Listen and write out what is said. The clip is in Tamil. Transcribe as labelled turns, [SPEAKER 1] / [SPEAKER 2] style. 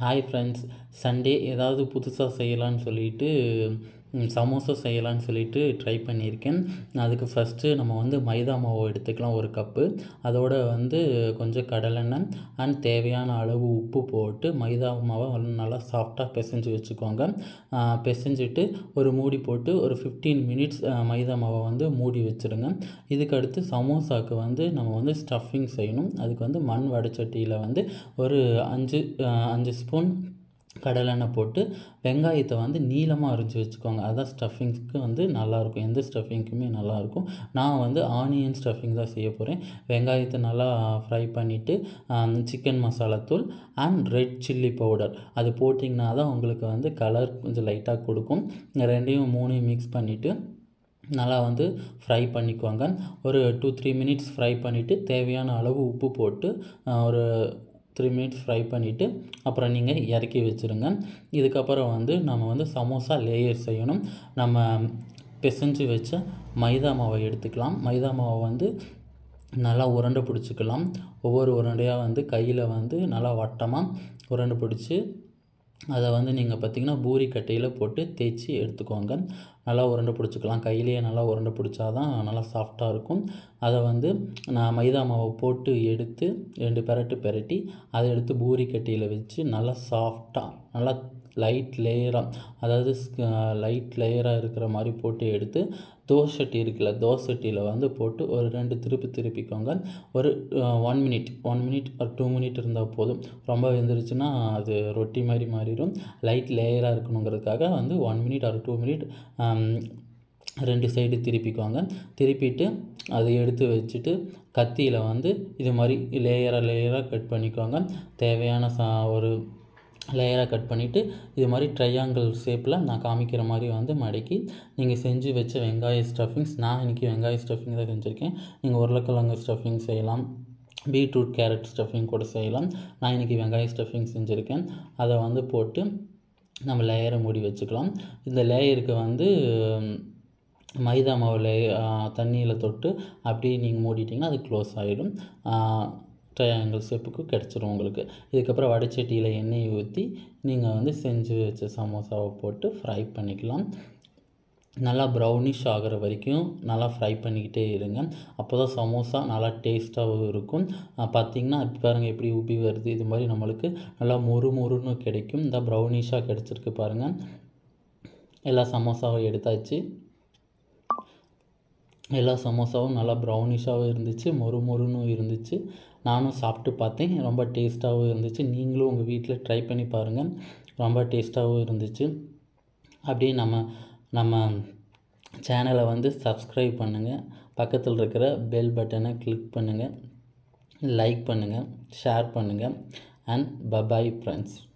[SPEAKER 1] ஹாய் ஃப்ரெண்ட்ஸ் சண்டே ஏதாவது புதுசாக செய்யலான்னு சொல்லிட்டு ம், சமோசா செய்யலான்னு சொல்லிட்டு ட்ரை பண்ணியிருக்கேன் அதுக்கு ஃபஸ்ட்டு நம்ம வந்து மைதா மாவு எடுத்துக்கலாம் ஒரு கப்பு அதோட வந்து கொஞ்சம் கடலெண்ணெய் அண்ட் தேவையான அளவு உப்பு போட்டு மைதா மாவை வந்து நல்லா சாஃப்டாக பிசைஞ்சு வச்சுக்கோங்க ஆ, பிசைஞ்சிட்டு ஒரு மூடி போட்டு ஒரு ஃபிஃப்டீன் மினிட்ஸ் மைதா மாவை வந்து மூடி வச்சுருங்க இதுக்கு அடுத்து சமோசாவுக்கு வந்து நம்ம வந்து ஸ்டஃபிங் செய்யணும் அதுக்கு வந்து மண் வடைச்சட்டியில் வந்து ஒரு அஞ்சு ஆ, அஞ்சு ஸ்பூன் கடலெண்ணெய் போட்டு வெங்காயத்தை வந்து நீளமாக அரிஞ்சு வச்சுக்கோங்க அதான் ஸ்டஃபிங்ஸ்க்கு வந்து நல்லாயிருக்கும் எந்த ஸ்டஃபிங்க்குமே நல்லாயிருக்கும் நான் வந்து ஆனியன் ஸ்டஃபிங் தான் செய்ய போகிறேன் வெங்காயத்தை நல்லா ஃப்ரை பண்ணிவிட்டு சிக்கன் மசாலாத்தூள் அண்ட் ரெட் சில்லி பவுடர் அது போட்டிங்கன்னா தான் உங்களுக்கு வந்து கலர் கொஞ்சம் லைட்டாக கொடுக்கும் இந்த ரெண்டையும் மூணையும் மிக்ஸ் பண்ணிவிட்டு நல்லா வந்து ஃப்ரை பண்ணிக்கோங்க ஒரு டூ த்ரீ மினிட்ஸ் ஃப்ரை பண்ணிவிட்டு தேவையான அளவு உப்பு போட்டு ஆஹ், ஒரு த்ரீ மினிட்ஸ் ஃப்ரை பண்ணிவிட்டு அப்புறம் நீங்கள் இறக்கி வச்சுருங்க இதுக்கப்புறம் வந்து நம்ம வந்து சமோசா லேயர் செய்யணும் நம்ம பிசைஞ்சு வச்ச மைதா மாவை எடுத்துக்கலாம் மைதா மாவை வந்து நல்லா உருண்டை பிடிச்சிக்கலாம் ஒவ்வொரு உருண்டையாக வந்து கையில் வந்து நல்லா வட்டமாக உருண்டை பிடிச்சி அதை வந்து நீங்கள் பார்த்தீங்கன்னா பூரி கட்டையில் போட்டு தேய்ச்சி எடுத்துக்கோங்க நல்லா உருண்டை பிடிச்சிக்கலாம் கையிலேயே நல்லா உருண்டை பிடிச்சாதான் நல்லா சாஃப்டாக இருக்கும் அதை வந்து நான் மைதா மாவை போட்டு எடுத்து ரெண்டு பெரட்டு பெரட்டி அதை எடுத்து பூரி கட்டையில் வச்சு நல்லா சாஃப்டாக நல்லா லைட் லேயராக அதாவது லைட் லேயராக இருக்கிற மாதிரி போட்டு எடுத்து தோசட்டி இருக்குல்ல தோசட்டியில் வந்து போட்டு ஒரு ரெண்டு திருப்பி திருப்பிக்கோங்க ஒரு ஒன் மினிட் ஒன் மினிட் ஒரு டூ மினிட் இருந்தால் போதும் ரொம்ப வெந்துருச்சுன்னா அது ரொட்டி மாதிரி மாறிடும் லைட் லேயராக இருக்கணுங்கிறதுக்காக வந்து ஒன் மினிட் ஒரு டூ மினிட் ரெண்டு சைடு திருப்பிக்கோங்க திருப்பிட்டு அதை எடுத்து வச்சுட்டு கத்தியில் வந்து இது மாதிரி லேயராக லேயராக கட் பண்ணிக்கோங்க தேவையான சா ஒரு லேயராக கட் பண்ணிவிட்டு இது மாதிரி ட்ரையாங்கிள் ஷேப்பில் நான் காமிக்கிற மாதிரி வந்து மடக்கி நீங்கள் செஞ்சு வச்ச வெங்காய ஸ்டஃபிங்ஸ் நான் இன்றைக்கி வெங்காய ஸ்டஃபிங் தான் செஞ்சுருக்கேன் நீங்கள் உருளைக்கிழங்கு ஸ்டஃபிங் செய்யலாம் பீட்ரூட் கேரட் ஸ்டஃபிங் கூட செய்யலாம் நான் இன்றைக்கி வெங்காய ஸ்டஃபிங் செஞ்சுருக்கேன் அதை வந்து போட்டு நம்ம லேயரை மூடி வச்சுக்கலாம் இந்த லேயருக்கு வந்து மைதா மாவில் தண்ணியில் தொட்டு அப்படியே நீங்கள் மூடிட்டிங்கன்னா அது க்ளோஸ் ஆகிடும் ட்ரையாங்கிள் ஷேப்புக்கு கிடச்சிரும் உங்களுக்கு இதுக்கப்புறம் வடைச்சட்டியில் எண்ணெய் ஊற்றி நீங்கள் வந்து செஞ்சு வச்ச சமோசாவை போட்டு ஃப்ரை பண்ணிக்கலாம் நல்லா ப்ரௌனிஷ் ஆகிற வரைக்கும் நல்லா ஃப்ரை பண்ணிக்கிட்டே இருங்க அப்போ தான் சமோசா நல்லா டேஸ்ட்டாகவும் இருக்கும் பார்த்திங்கன்னா இப்போ பாருங்கள் எப்படி உப்பி வருது இது மாதிரி நம்மளுக்கு நல்லா மொறு மொறுன்னு கிடைக்கும் இந்த ப்ரௌனிஷாக கிடச்சிருக்கு பாருங்கள் எல்லா சமோசாவும் எடுத்தாச்சு எல்லா சமோசாவும் நல்லா ப்ரௌனிஷாகவும் இருந்துச்சு மொறு மொறுன்னு இருந்துச்சு நானும் சாப்பிட்டு பார்த்தேன் ரொம்ப டேஸ்ட்டாகவும் இருந்துச்சு நீங்களும் உங்கள் வீட்டில் ட்ரை பண்ணி பாருங்கள் ரொம்ப டேஸ்ட்டாகவும் இருந்துச்சு அப்படியே நம்ம நம்ம சேனலை வந்து சப்ஸ்கிரைப் பண்ணுங்கள் பக்கத்தில் இருக்கிற பெல் பட்டனை கிளிக் பண்ணுங்கள் லைக் பண்ணுங்கள் ஷேர் பண்ணுங்கள் அண்ட் பபாய் ஃப்ரெண்ட்ஸ்